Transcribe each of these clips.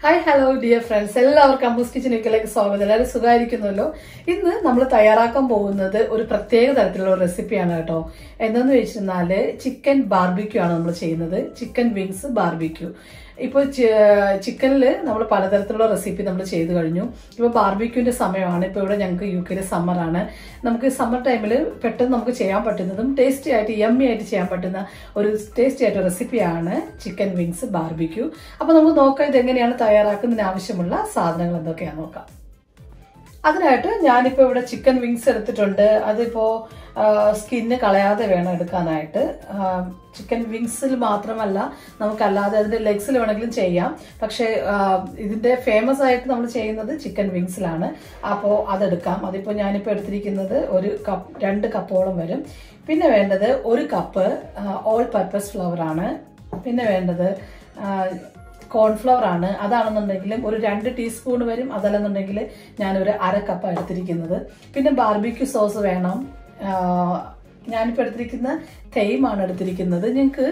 Hi hello dear friends എല്ലാവർക്കും അമ്മൂസ് കിച്ചണിലേക്ക് സ്വാഗതം എല്ലാവരും സുഖമായിരിക്കുന്നല്ലോ ഇന്ന് നമ്മൾ തയ്യാറാക്കാൻ പോകുന്നത് ഒരു പ്രത്യേക തരത്തിലുള്ള റെസിപ്പിയാണ് കേട്ടോ എന്തെന്ന് വെച്ചിരുന്നാല് ചിക്കൻ ബാർബിക്യൂ ആണ് നമ്മൾ ചെയ്യുന്നത് ചിക്കൻ വിങ്സ് ബാർബിക്യൂ ഇപ്പോൾ ചിക്കനിൽ നമ്മൾ പലതരത്തിലുള്ള റെസിപ്പി നമ്മൾ ചെയ്തു കഴിഞ്ഞു ഇപ്പോൾ ബാർബിക്യൂവിന്റെ സമയമാണ് ഇപ്പോൾ ഇവിടെ ഞങ്ങൾക്ക് യു കെയിലെ സമ്മറാണ് നമുക്ക് സമ്മർ ടൈമിൽ പെട്ടെന്ന് നമുക്ക് ചെയ്യാൻ പറ്റുന്നതും ടേസ്റ്റി ആയിട്ട് യമ്മി ആയിട്ട് ചെയ്യാൻ പറ്റുന്ന ഒരു ടേസ്റ്റി ആയിട്ട് റെസിപ്പിയാണ് ചിക്കൻ വിങ്സ് ബാർബിക്യൂ അപ്പോൾ നമുക്ക് നോക്കാം ഇത് എങ്ങനെയാണ് തയ്യാറാക്കുന്നതിന് ആവശ്യമുള്ള സാധനങ്ങൾ എന്തൊക്കെയാണെന്ന് നോക്കാം അതിനായിട്ട് ഞാനിപ്പോൾ ഇവിടെ ചിക്കൻ വിങ്സ് എടുത്തിട്ടുണ്ട് അതിപ്പോൾ സ്കിന്ന് കളയാതെ വേണം എടുക്കാനായിട്ട് ചിക്കൻ വിങ്സിൽ മാത്രമല്ല നമുക്കല്ലാതെ അതിന്റെ ലെഗ്സിൽ വേണമെങ്കിലും ചെയ്യാം പക്ഷേ ആ, ഇതിന്റെ ഫേമസ് ആയിട്ട് നമ്മൾ ചെയ്യുന്നത് ചിക്കൻ വിങ്സിലാണ് അപ്പോൾ അതെടുക്കാം അതിപ്പോൾ ഞാനിപ്പോൾ എടുത്തിരിക്കുന്നത് ഒരു കപ്പ് രണ്ട് കപ്പോളം വരും പിന്നെ വേണ്ടത് ഒരു കപ്പ് ഓൾ പർപ്പസ് ഫ്ലവർ ആണ് പിന്നെ വേണ്ടത് ആ, കോൺഫ്ലവർ ആണ് അതാണെന്നുണ്ടെങ്കിലും ഒരു രണ്ട് ടീസ്പൂൺ വരും അതല്ലെന്നുണ്ടെങ്കിൽ ഞാനൊരു അര കപ്പ് എടുത്തിരിക്കുന്നത് പിന്നെ ബാർബിക്യൂ സോസ് വേണം ആഹ് ഞാനിപ്പോൾ എടുത്തിരിക്കുന്ന തെയ്മാണ് എടുത്തിരിക്കുന്നത് നിങ്ങൾക്ക്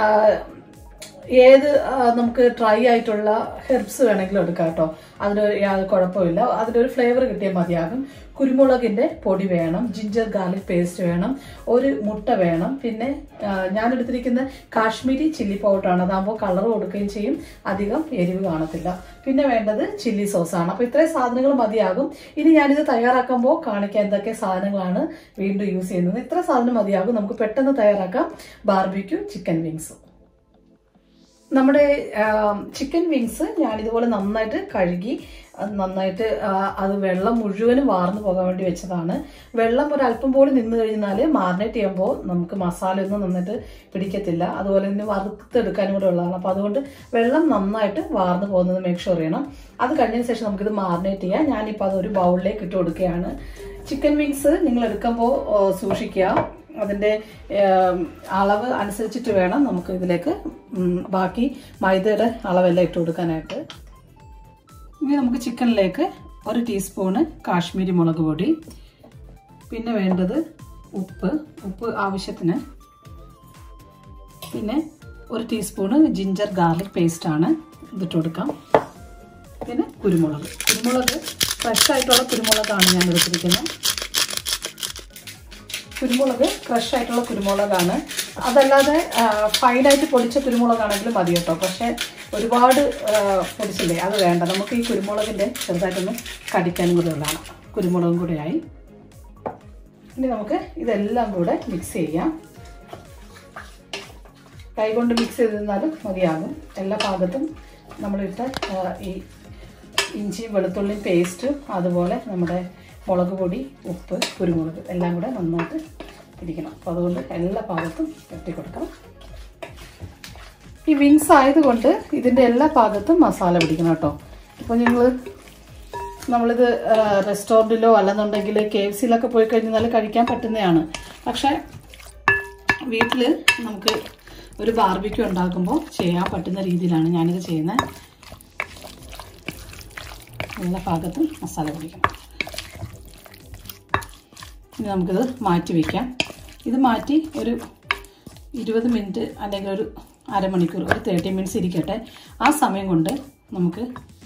ഏത് ആ, നമുക്ക് ഡ്രൈ ആയിട്ടുള്ള ഹെർബ്സ് വേണമെങ്കിലും എടുക്കാം കേട്ടോ അതിനൊരു യാതൊരു കുഴപ്പമില്ല അതിനൊരു ഫ്ലേവർ കിട്ടിയാൽ മതിയാകും കുരുമുളകിന്റെ പൊടി വേണം ജിഞ്ചർ ഗാർലിക് പേസ്റ്റ് വേണം ഒരു മുട്ട വേണം പിന്നെ ആ, ഞാൻ എടുത്തിരിക്കുന്ന കാശ്മീരി ചില്ലി പൗഡറാണ് അതാകുമ്പോൾ കളർ കൊടുക്കുകയും ചെയ്യും അധികം എരിവ് കാണത്തില്ല പിന്നെ വേണ്ടത് ചില്ലി സോസാണ് അപ്പോൾ ഇത്രയും സാധനങ്ങൾ മതിയാകും ഇനി ഞാനിത് തയ്യാറാക്കുമ്പോൾ കാണിക്കാൻ എന്തൊക്കെ സാധനങ്ങളാണ് വീണ്ടും യൂസ് ചെയ്യുന്നത് ഇത്ര സാധനം മതിയാകും നമുക്ക് പെട്ടെന്ന് തയ്യാറാക്കാം ബാർബിക്യൂ ചിക്കൻ വിങ്സ് നമ്മുടെ ചിക്കൻ വിങ്സ് ഞാൻ ഇതുപോലെ നന്നായിട്ട് കഴുകി അത് നന്നായിട്ട് ആ, അത് വെള്ളം മുഴുവനും വാർന്നു പോകാൻ വേണ്ടി വെച്ചതാണ് വെള്ളം ഒരു അല്പം പോലും നിന്ന് കഴിഞ്ഞാൽ മാറിനേറ്റ് ചെയ്യുമ്പോൾ നമുക്ക് മസാല ഒന്നും നന്നായിട്ട് പിടിക്കത്തില്ല അതുപോലെ തന്നെ വറുത്തെടുക്കാനും കൂടെ ഉള്ളതാണ് അപ്പോൾ അതുകൊണ്ട് വെള്ളം നന്നായിട്ട് വാർന്നു പോകുന്നത് മേക്ക് ഷുവർ ചെയ്യണം അത് കഴിഞ്ഞതിന് ശേഷം നമുക്കിത് മാറിനേറ്റ് ചെയ്യാം ഞാനിപ്പോൾ അത് ഒരു ബൗളിലേക്ക് ഇട്ട് കൊടുക്കുകയാണ് ചിക്കൻ വിങ്സ് നിങ്ങൾ എടുക്കുമ്പോൾ ആ, സൂക്ഷിക്കുക അതിൻ്റെ ഏം, അളവ് അനുസരിച്ചിട്ട് വേണം നമുക്ക് ഇതിലേക്ക് ഉം, ബാക്കി മൈദയുടെ അളവെല്ലാം ഇട്ട് കൊടുക്കാനായിട്ട് ഇനി നമുക്ക് ചിക്കനിലേക്ക് ഒരു ടീസ്പൂണ് കാശ്മീരി മുളക് പൊടി പിന്നെ വേണ്ടത് ഉപ്പ് ഉപ്പ് ആവശ്യത്തിന് പിന്നെ ഒരു ടീസ്പൂണ് ജിഞ്ചർ ഗാർലിക് പേസ്റ്റ് ആണ് ഇതിട്ട് കൊടുക്കാം പിന്നെ കുരുമുളക് കുരുമുളക് ഫ്രഷ് ആയിട്ടുള്ള കുരുമുളകാണ് ഞാൻ എടുത്തിരിക്കുന്നത് കുരുമുളക് ക്രഷ് ആയിട്ടുള്ള കുരുമുളകാണ് അതല്ലാതെ ഫൈനായിട്ട് പൊടിച്ച കുരുമുളകാണെങ്കിലും മതി കേട്ടോ പക്ഷേ ഒരുപാട് ആ, പൊടിച്ചില്ലേ അത് വേണ്ട നമുക്ക് ഈ കുരുമുളകിൻ്റെ ചെറുതായിട്ടൊന്ന് കടിക്കാനും കൂടെ ഉള്ളതാണ് കുരുമുളകും കൂടെയായി ഇനി നമുക്ക് ഇതെല്ലാം കൂടെ മിക്സ് ചെയ്യാം കൈകൊണ്ട് മിക്സ് ചെയ്തിരുന്നാലും മതിയാകും എല്ലാ ഭാഗത്തും നമ്മളിട്ട ആ, ഈ ഇഞ്ചി വെളുത്തുള്ളി പേസ്റ്റും അതുപോലെ നമ്മുടെ മുളക് പൊടി ഉപ്പ് കുരുമുളക് എല്ലാം കൂടെ നന്നായിട്ട് ഇരിക്കണം അപ്പോൾ അതുകൊണ്ട് എല്ലാ ഭാഗത്തും വെട്ടി കൊടുക്കണം ഈ വിങ്സ് ആയതുകൊണ്ട് ഇതിൻ്റെ എല്ലാ ഭാഗത്തും മസാല പിടിക്കണം കേട്ടോ അപ്പോൾ നിങ്ങൾ നമ്മളിത് റെസ്റ്റോറൻറ്റിലോ അല്ലെന്നുണ്ടെങ്കിൽ കെ എഫ് സിയിലൊക്കെ പോയി കഴിഞ്ഞാൽ കഴിക്കാൻ പറ്റുന്നതാണ് പക്ഷേ വീട്ടിൽ നമുക്ക് ഒരു ബാർബിക്യൂ ഉണ്ടാക്കുമ്പോൾ ചെയ്യാൻ പറ്റുന്ന രീതിയിലാണ് ഞാനിത് ചെയ്യുന്നത് എല്ലാ ഭാഗത്തും മസാല പിടിക്കണം ഇനി നമുക്കിത് മാറ്റി വയ്ക്കാം ഇത് മാറ്റി ഒരു ഇരുപത് മിനിറ്റ് അല്ലെങ്കിൽ ഒരു അരമണിക്കൂർ ഒരു തേർട്ടി മിനിറ്റ്സ് ഇരിക്കട്ടെ ആ സമയം കൊണ്ട് നമുക്ക്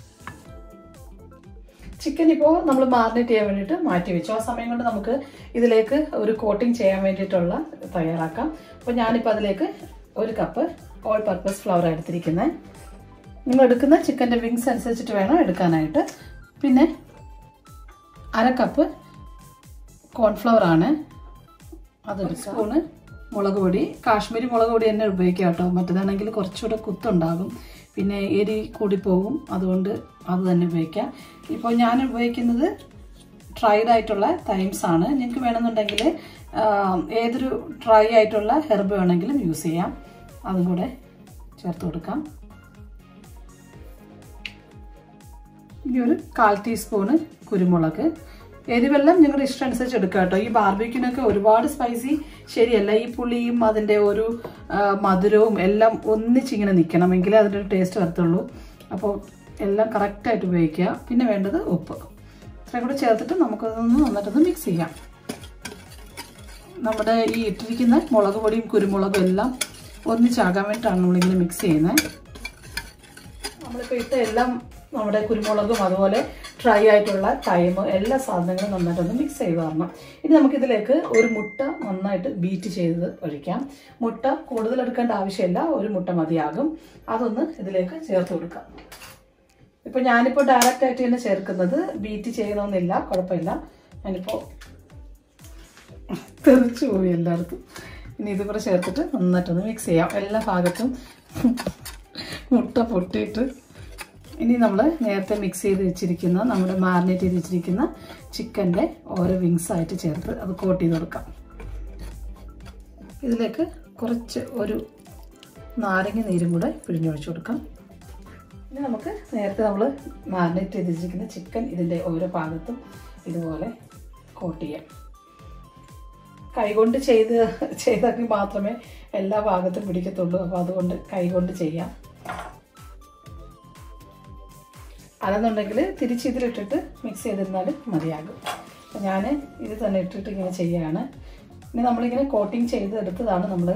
ചിക്കൻ ഇപ്പോൾ നമ്മൾ മാറിനേറ്റ് ചെയ്യാൻ വേണ്ടിയിട്ട് മാറ്റി വെച്ചു ആ സമയം കൊണ്ട് നമുക്ക് ഇതിലേക്ക് ഒരു കോട്ടിംഗ് ചെയ്യാൻ വേണ്ടിയിട്ടുള്ള തയ്യാറാക്കാം അപ്പോൾ ഞാനിപ്പോൾ അതിലേക്ക് ഒരു കപ്പ് ഓൾ പർപ്പസ് ഫ്ലവർ എടുത്തിരിക്കുന്നത് നിങ്ങൾ എടുക്കുന്ന ചിക്കൻ്റെ വിങ്സ് അനുസരിച്ചിട്ട് വേണം എടുക്കാനായിട്ട് പിന്നെ അര കപ്പ് കോൺഫ്ലവർ ആണ് അതൊരു സ്പൂണ് മുളക് പൊടി കാശ്മീരി മുളക് പൊടി തന്നെ ഉപയോഗിക്കുക കേട്ടോ മറ്റേതാണെങ്കിൽ കുറച്ചുകൂടെ കുത്തുണ്ടാകും പിന്നെ എരി കൂടിപ്പോകും അതുകൊണ്ട് അത് തന്നെ ഉപയോഗിക്കാം ഇപ്പോൾ ഞാൻ ഉപയോഗിക്കുന്നത് ഡ്രൈഡ് ആയിട്ടുള്ള തൈംസ് ആണ് നിങ്ങൾക്ക് വേണമെന്നുണ്ടെങ്കിൽ ആ, ഏതൊരു ഡ്രൈ ആയിട്ടുള്ള ഹെർബ് വേണമെങ്കിലും യൂസ് ചെയ്യാം അതും കൂടെ ചേർത്ത് കൊടുക്കാം ഇനി ഒരു കാൽ ടീസ്പൂണ് കുരുമുളക് എരിവെല്ലാം നിങ്ങളുടെ ഇഷ്ടം അനുസരിച്ച് എടുക്കുക കേട്ടോ ഈ ബാർബിക്യൂനൊക്കെ ഒരുപാട് സ്പൈസി ശരിയല്ല ഈ പുളിയും അതിൻ്റെ ഒരു ആ, മധുരവും എല്ലാം ഒന്നിച്ചിങ്ങനെ നിൽക്കണം എങ്കിലേ അതിൻ്റെ ഒരു ടേസ്റ്റ് വരത്തുള്ളൂ അപ്പോൾ എല്ലാം കറക്റ്റായിട്ട് ഉപയോഗിക്കുക പിന്നെ വേണ്ടത് ഉപ്പ് ഇത്രയും കൂടെ ചേർത്തിട്ട് നമുക്കതൊന്ന് നന്നായിട്ടൊന്ന് മിക്സ് ചെയ്യാം നമ്മുടെ ഈ ഇട്ടിരിക്കുന്ന മുളക് പൊടിയും കുരുമുളകും എല്ലാം ഒന്നിച്ചാകാൻ വേണ്ടിയിട്ടാണ് നമ്മളിങ്ങനെ മിക്സ് ചെയ്യുന്നത് നമ്മളിപ്പോൾ ഇട്ട എല്ലാം നമ്മുടെ കുരുമുളകും അതുപോലെ ഡ്രൈ ആയിട്ടുള്ള തൈമ് എല്ലാ സാധനങ്ങളും നന്നായിട്ടൊന്ന് മിക്സ് ചെയ്ത് തരണം ഇനി നമുക്കിതിലേക്ക് ഒരു മുട്ട നന്നായിട്ട് ബീറ്റ് ചെയ്ത് ഒഴിക്കാം മുട്ട കൂടുതൽ എടുക്കേണ്ട ആവശ്യമില്ല ഒരു മുട്ട മതിയാകും അതൊന്ന് ഇതിലേക്ക് ചേർത്ത് കൊടുക്കാം ഇപ്പൊ ഞാനിപ്പോ ഡയറക്റ്റ് ആയിട്ട് തന്നെ ചേർക്കുന്നത് ബീറ്റ് ചെയ്യണമെന്നില്ല കുഴപ്പമില്ല ഞാനിപ്പോ തെറിച്ചു പോയി എല്ലായിടത്തും ഇനി ഇതുകൂടെ ചേർത്തിട്ട് നന്നായിട്ടൊന്ന് മിക്സ് ചെയ്യാം എല്ലാ ഭാഗത്തും മുട്ട പൊട്ടിയിട്ട് ഇനി നമ്മൾ നേരത്തെ മിക്സ് ചെയ്ത് വെച്ചിരിക്കുന്ന നമ്മുടെ മാരിനേറ്റ് ചെയ്ത് വെച്ചിരിക്കുന്ന ചിക്കൻ്റെ ഓരോ വിങ്സ് ആയിട്ട് ചേർത്ത് അത് കോട്ട് ചെയ്ത് കൊടുക്കാം ഇതിലേക്ക് കുറച്ച് ഒരു നാരങ്ങ നീരും കൂടെ പിഴിഞ്ഞൊഴിച്ചു കൊടുക്കാം ഇനി നമുക്ക് നേരത്തെ നമ്മൾ മാരിനേറ്റ് ചെയ്ത് വെച്ചിരിക്കുന്ന ചിക്കൻ ഇതിൻ്റെ ഓരോ ഭാഗത്തും ഇതുപോലെ കോട്ട് ചെയ്യാം കൈകൊണ്ട് ചെയ്ത് ചെയ്തെങ്കിൽ മാത്രമേ എല്ലാ ഭാഗത്തും പിടിക്കത്തുള്ളൂ അപ്പോൾ അതുകൊണ്ട് കൈകൊണ്ട് ചെയ്യാം അല്ലെന്നുണ്ടെങ്കിൽ തിരിച്ച് ഇതിലിട്ടിട്ട് മിക്സ് ചെയ്തിരുന്നാലും മതിയാകും അപ്പം ഞാൻ ഇത് തന്നെ ഇട്ടിട്ട് ഇങ്ങനെ ചെയ്യുകയാണ് ഇനി നമ്മളിങ്ങനെ കോട്ടിങ് ചെയ്ത് എടുത്തതാണ് നമ്മൾ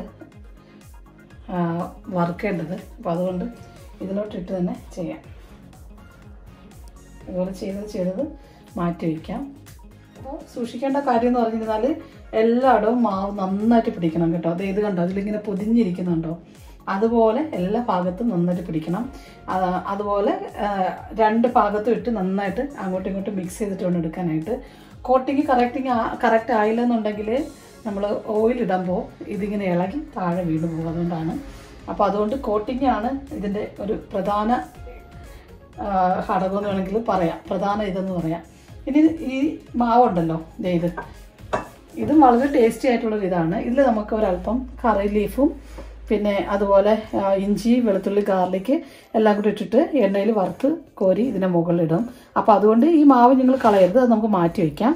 വറുക്കേണ്ടത് അപ്പോൾ അതുകൊണ്ട് ഇതിലോട്ടിട്ട് തന്നെ ചെയ്യാം ഇതുപോലെ ചെയ്തത് ചെയ്തത് മാറ്റി വയ്ക്കാം അപ്പോൾ സൂക്ഷിക്കേണ്ട കാര്യം എന്ന് പറഞ്ഞിരുന്നാൽ എല്ലായിടവും മാവ് നന്നായിട്ട് പിടിക്കണം കേട്ടോ അത് ഇത് കണ്ടോ അതിലിങ്ങനെ പൊതിഞ്ഞിരിക്കുന്നുണ്ടോ അതുപോലെ എല്ലാ ഭാഗത്തും നന്നായിട്ട് പിടിക്കണം ആ, അതുപോലെ ആ, രണ്ട് ഭാഗത്തും ഇട്ട് നന്നായിട്ട് അങ്ങോട്ടും ഇങ്ങോട്ടും മിക്സ് ചെയ്തിട്ട് വേണം എടുക്കാനായിട്ട് കോട്ടിങ് കറക്റ്റിങ് കറക്റ്റ് ആയില്ലെന്നുണ്ടെങ്കിൽ നമ്മൾ ഓയിൽ ഇടുമ്പോൾ ഇതിങ്ങനെ ഇളകി താഴെ വീണ് പോകും അതുകൊണ്ടാണ് അപ്പോൾ അതുകൊണ്ട് കോട്ടിംഗ് ആണ് ഇതിൻ്റെ ഒരു പ്രധാന ആ, ഘടകം എന്ന് വേണമെങ്കിൽ പറയാം പ്രധാന ഇതെന്ന് പറയാം ഇനി ഈ മാവുണ്ടല്ലോ ദേ ഇത് ഇതും വളരെ ടേസ്റ്റി ആയിട്ടുള്ളൊരു ഇതാണ് ഇതിൽ നമുക്ക് ഒരല്പം കറി ലീഫും പിന്നെ അതുപോലെ ആ, ഇഞ്ചി വെളുത്തുള്ളി ഗാർലിക്ക് എല്ലാം കൂടി ഇട്ടിട്ട് എണ്ണയിൽ വറുത്ത് കോരി ഇതിനെ മുകളിലിടും അപ്പോൾ അതുകൊണ്ട് ഈ മാവ് നിങ്ങൾ കളയരുത് അത് നമുക്ക് മാറ്റി വയ്ക്കാം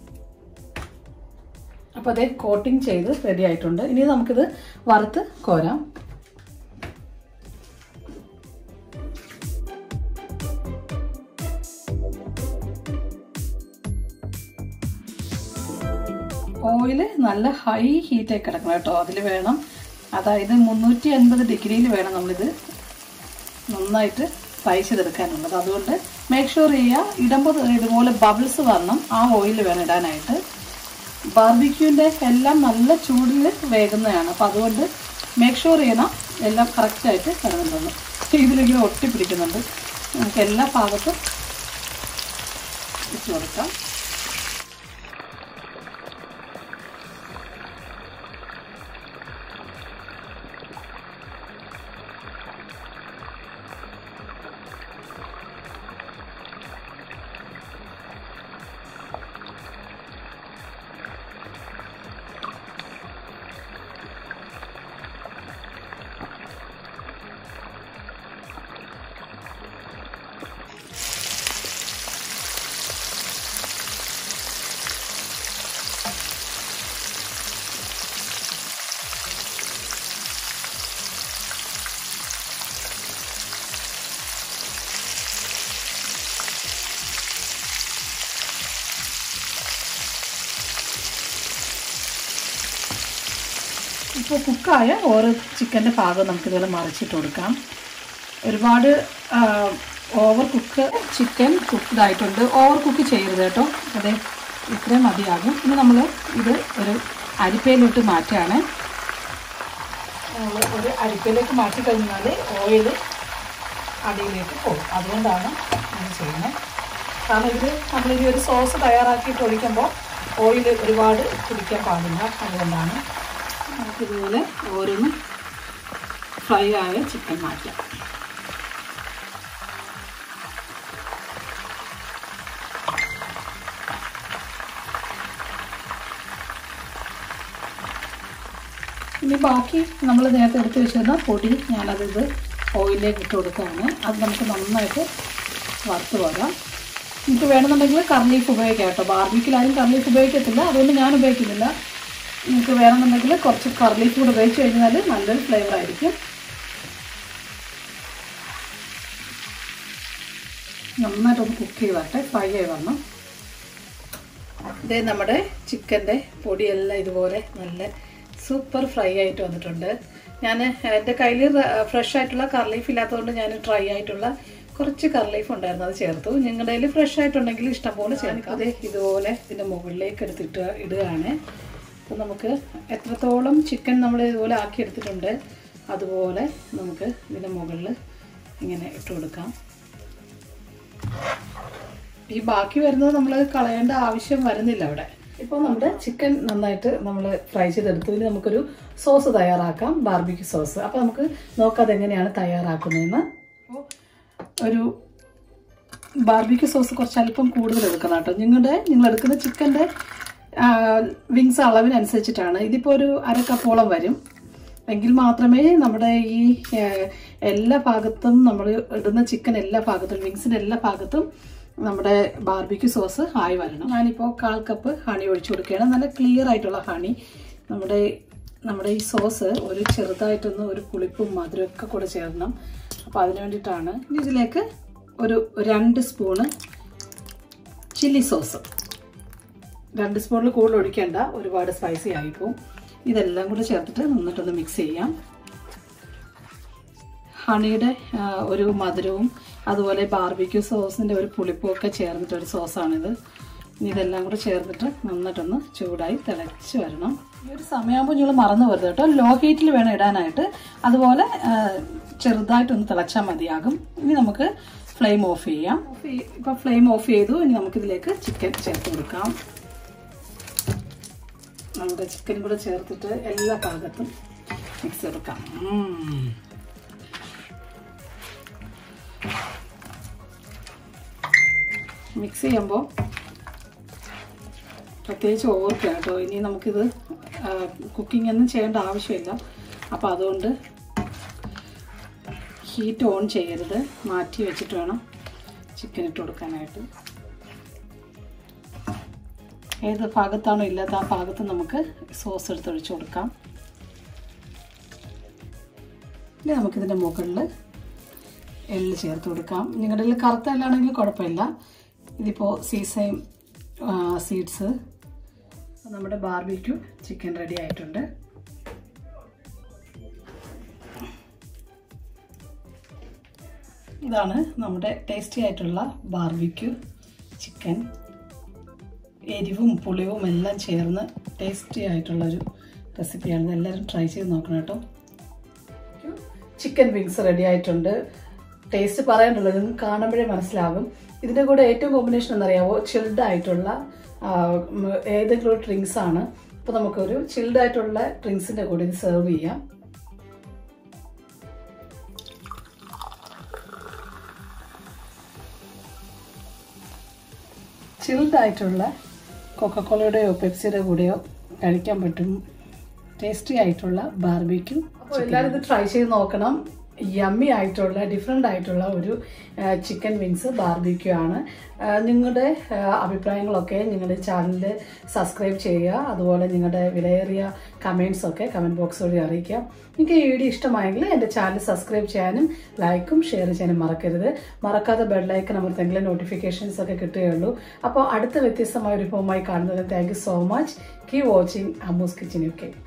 അപ്പോൾ അതേ കോട്ടിങ് ചെയ്ത് റെഡി ആയിട്ടുണ്ട് ഇനി നമുക്കിത് വറുത്ത് കോരാം ഓയില് നല്ല ഹൈ ഹീറ്റായി കിടക്കണം കേട്ടോ അതിൽ വേണം അതായത് മുന്നൂറ്റി അൻപത് ഡിഗ്രിയിൽ വേണം നമ്മളിത് നന്നായിട്ട് ഫ്രൈ ചെയ്തെടുക്കാനുള്ളത് അതുകൊണ്ട് മേക്ക് ഷുവർ ചെയ്യുക ഇടുമ്പോൾ ഇതുപോലെ ബബിൾസ് വരണം ആ ഓയിൽ വേണം ഇടാനായിട്ട് ബാർബിക്യൂവിൻ്റെ എല്ലാം നല്ല ചൂടിൽ വേകുന്നതാണ് അപ്പോൾ അതുകൊണ്ട് മേക്ക് ഷുവർ ചെയ്യണം എല്ലാം കറക്റ്റായിട്ട് കിടന്നുണ്ടെന്ന് ഇതിലിങ്ങനെ ഒട്ടിപ്പിടിക്കുന്നുണ്ട് നമുക്ക് എല്ലാ ഭാഗത്തും ഇട്ട് കൊടുക്കാം ഇപ്പോൾ കുക്കായ ഓരോ ചിക്കൻ്റെ ഭാഗം നമുക്ക് ഇതുപോലെ മറിച്ചിട്ട് കൊടുക്കാം ഒരുപാട് ഓവർ കുക്ക് ചിക്കൻ കുക്ക്ഡ് ആയിട്ടുണ്ട് ഓവർ കുക്ക് ചെയ്യരുത് കേട്ടോ അതെ ഇത്രയും മതിയാകും ഇനി നമ്മൾ ഇത് ഒരു അരിപ്പയിലോട്ട് മാറ്റുകയാണ് നമ്മൾ ഒരു അരിപ്പയിലേക്ക് മാറ്റി കഴിഞ്ഞാൽ ഓയിൽ അടിയിലേക്ക് പോകും അതുകൊണ്ടാണ് ഇത് ചെയ്യുന്നത് കാരണം ഇത് നമ്മളിനി ഒരു സോസ് തയ്യാറാക്കിയിട്ട് ഒഴിക്കുമ്പോൾ ഓയിൽ ഒരുപാട് കുടിക്കാൻ പാടില്ല അതുകൊണ്ടാണ് നമുക്കിതുപോലെ ഓരോന്നും ഫ്രൈ ആയ ചിക്കൻ മാറ്റാം ഇനി ബാക്കി നമ്മൾ നേരത്തെ എടുത്ത് വെച്ചിരുന്ന പൊടി ഞാനതിത് ഓയിലിലേക്ക് ഇട്ട് കൊടുക്കുകയാണ് അത് നമുക്ക് നന്നായിട്ട് വറുത്ത് പോരാം നമുക്ക് വേണമെന്നുണ്ടെങ്കിൽ കർലീഫ് ഉപയോഗിക്കാം കേട്ടോ ബാർബിക്കിലാരും കർലീഫ് ഉപയോഗിക്കത്തില്ല അതുകൊണ്ട് ഞാൻ ഉപയോഗിക്കുന്നില്ല നിങ്ങൾക്ക് വേണമെന്നുണ്ടെങ്കിൽ കുറച്ച് കർലീഫ് കൂടെ ഉപയോഗിച്ച് കഴിഞ്ഞാൽ നല്ലൊരു ഫ്ലേവർ ആയിരിക്കും നന്നായിട്ടൊന്ന് കുക്ക് ചെയ്താട്ടെ ഫ്രൈ ആയി വരണം ഇതേ നമ്മുടെ ചിക്കൻ്റെ പൊടിയെല്ലാം ഇതുപോലെ നല്ല സൂപ്പർ ഫ്രൈ ആയിട്ട് വന്നിട്ടുണ്ട് ഞാൻ എൻ്റെ കയ്യിൽ ഫ്രഷ് ആയിട്ടുള്ള കർലീഫ് ഇല്ലാത്തതുകൊണ്ട് ഞാൻ ഡ്രൈ ആയിട്ടുള്ള കുറച്ച് കറി ലീഫ് ഉണ്ടായിരുന്നു അത് ചേർത്തു നിങ്ങളുടെ കയ്യിൽ ഫ്രഷ് ആയിട്ടുണ്ടെങ്കിൽ ഇഷ്ടംപോലെ ചേർക്കാം അതെ ഇതുപോലെ ഇതിൻ്റെ മുകളിലേക്ക് എടുത്തിട്ട് ഇടുകയാണ് അപ്പോൾ നമുക്ക് എത്രത്തോളം ചിക്കൻ നമ്മൾ ഇതുപോലെ ആക്കി എടുത്തിട്ടുണ്ട് അതുപോലെ നമുക്ക് ഇതിൻ്റെ മുകളിൽ ഇങ്ങനെ ഇട്ട് കൊടുക്കാം ഈ ബാക്കി വരുന്നത് നമ്മൾ കളയേണ്ട ആവശ്യം വരുന്നില്ല അവിടെ ഇപ്പോൾ നമ്മുടെ ചിക്കൻ നന്നായിട്ട് നമ്മൾ ഫ്രൈ ചെയ്തെടുത്തു ഇനി നമുക്കൊരു സോസ് തയ്യാറാക്കാം ബാർബിക്യൂ സോസ് അപ്പോൾ നമുക്ക് നോക്കാം അതെങ്ങനെയാണ് തയ്യാറാക്കുന്നതെന്ന് അപ്പോൾ ഒരു ബാർബിക്യൂ സോസ് കുറച്ച് അല്പം കൂടുതൽ എടുക്കണം കേട്ടോ നിങ്ങളുടെ നിങ്ങൾ എടുക്കുന്ന ചിക്കൻ്റെ വിങ്സ് അളവിനനുസരിച്ചിട്ടാണ് ഇതിപ്പോൾ ഒരു അര കപ്പോളം വരും എങ്കിൽ മാത്രമേ നമ്മുടെ ഈ ഏഹ്, എല്ലാ ഭാഗത്തും നമ്മൾ ഇടുന്ന ചിക്കൻ എല്ലാ ഭാഗത്തും വിങ്സിൻ്റെ എല്ലാ ഭാഗത്തും നമ്മുടെ ബാർബിക്യൂ സോസ് ആയി വരണം ഞാനിപ്പോൾ കാൽ കപ്പ് ഹണി ഒഴിച്ചു കൊടുക്കുകയാണ് നല്ല ക്ലിയർ ആയിട്ടുള്ള ഹണി നമ്മുടെ നമ്മുടെ ഈ സോസ് ഒരു ചെറുതായിട്ടൊന്ന് ഒരു പുളിപ്പും മധുരമൊക്കെ കൂടെ ചേർക്കണം അപ്പോൾ അതിന് വേണ്ടിയിട്ടാണ് ഇനി ഇതിലേക്ക് ഒരു രണ്ട് സ്പൂണ് ചില്ലി സോസ് രണ്ട് സ്പൂണിൽ കൂടുതൽ ഒഴിക്കേണ്ട ഒരുപാട് സ്പൈസി ആയിപ്പോവും ഇതെല്ലാം കൂടെ ചേർത്തിട്ട് നന്നിട്ടൊന്ന് മിക്സ് ചെയ്യാം ഹണിയുടെ ആ, ഒരു മധുരവും അതുപോലെ ബാർബിക്യൂ സോസിൻ്റെ ഒരു പുളിപ്പും ഒക്കെ ചേർന്നിട്ട് ഒരു സോസാണിത് ഇനി ഇതെല്ലാം കൂടെ ചേർത്തിട്ട് നന്നിട്ടൊന്ന് ചൂടായി തിളച്ച് വരണം ഈ ഒരു സമയമാകുമ്പോൾ നിങ്ങൾ മറന്നു വരുത് കേട്ടോ ലോ ഹീറ്റിൽ വേണം ഇടാനായിട്ട് അതുപോലെ ആ, ചെറുതായിട്ടൊന്ന് തിളച്ചാൽ മതിയാകും ഇനി നമുക്ക് ഫ്ലെയിം ഓഫ് ചെയ്യാം ഇപ്പോൾ ഫ്ലെയിം ഓഫ് ചെയ്തു ഇനി നമുക്കിതിലേക്ക് ചിക്കൻ ചേർത്ത് കൊടുക്കാം നമ്മുടെ ചിക്കൻ കൂടെ ചേർത്തിട്ട് എല്ലാ ഭാഗത്തും മിക്സ് എടുക്കാം ഉം. മിക്സ് ചെയ്യുമ്പോൾ പ്രത്യേകിച്ച് ഓർക്കുക കേട്ടോ ഇനി നമുക്കിത് കുക്കിംഗ് ഒന്നും ചെയ്യേണ്ട ആവശ്യമില്ല അപ്പോൾ അതുകൊണ്ട് ഹീറ്റ് ഓൺ ചെയ്യരുത് മാറ്റി വെച്ചിട്ട് വേണം ചിക്കൻ ഇട്ട് കൊടുക്കാനായിട്ട് ഏത് ഭാഗത്താണോ ഇല്ലാത്ത ആ ഭാഗത്ത് നമുക്ക് സോസ് എടുത്ത് ഒഴിച്ചു കൊടുക്കാം ഇനി നമുക്കിതിൻ്റെ മുകളിൽ എള്ള് ചേർത്ത് കൊടുക്കാം നിങ്ങളുടെ കയ്യിൽ കറുത്ത എള്ളാണെങ്കിൽ കുഴപ്പമില്ല ഇതിപ്പോൾ സീസൈം സീഡ്സ് നമ്മുടെ ബാർബിക്യൂ ചിക്കൻ റെഡി ആയിട്ടുണ്ട് ഇതാണ് നമ്മുടെ ടേസ്റ്റി ആയിട്ടുള്ള ബാർബിക്യൂ ചിക്കൻ എരിവും പുളിവും എല്ലാം ചേർന്ന് ടേസ്റ്റി ആയിട്ടുള്ളൊരു റെസിപ്പിയാണ് എല്ലാവരും ട്രൈ ചെയ്ത് നോക്കണം കേട്ടോ ചിക്കൻ വിങ്സ് റെഡി ആയിട്ടുണ്ട് ടേസ്റ്റ് പറയാനുള്ളത് നിങ്ങൾക്ക് കാണുമ്പോഴേ മനസ്സിലാകും ഇതിൻ്റെ കൂടെ ഏറ്റവും കോമ്പിനേഷൻ എന്നറിയാവോ ചിൽഡ് ആയിട്ടുള്ള ആ, ഉം, ഏതെങ്കിലും ഒരു ഡ്രിങ്ക്സ് ആണ് അപ്പോൾ നമുക്കൊരു ചിൽഡ് ആയിട്ടുള്ള ഡ്രിങ്ക്സിൻ്റെ കൂടെ ഇത് സെർവ് ചെയ്യാം ചിൽഡ് ആയിട്ടുള്ള കൊക്കക്കോളയുടെയോ പെപ്സിയുടെ കൂടെയോ കഴിക്കാൻ പറ്റും ടേസ്റ്റി ആയിട്ടുള്ള ബാർബിക്കും അപ്പോൾ എല്ലാവരും ഇത് ട്രൈ ചെയ്ത് നോക്കണം യമ്മി ആയിട്ടുള്ള ഡിഫറെൻ്റ് ആയിട്ടുള്ള ഒരു ചിക്കൻ വിങ്സ് ബാർബിക്യൂ ആണ് ആ, നിങ്ങളുടെ ആ, അഭിപ്രായങ്ങളൊക്കെ നിങ്ങളുടെ ചാനലിൽ സബ്സ്ക്രൈബ് ചെയ്യുക അതുപോലെ നിങ്ങളുടെ വിലയേറിയ കമൻസ് ഒക്കെ കമൻറ്റ് ബോക്സ് വഴി അറിയിക്കാം നിങ്ങൾക്ക് ഈ വീഡിയോ ഇഷ്ടമായെങ്കിൽ എൻ്റെ ചാനൽ സബ്സ്ക്രൈബ് ചെയ്യാനും ലൈക്കും ഷെയർ ചെയ്യാനും മറക്കരുത് മറക്കാതെ ബെല്ലൈക്കൺ അമർത്തെങ്കിലും നോട്ടിഫിക്കേഷൻസ് ഒക്കെ കിട്ടുകയുള്ളൂ അപ്പോൾ അടുത്ത വ്യത്യസ്തമായ ഒരു വിഭവമായി കാണുന്നത് thank you so much keep watching Ammu's kitchen U K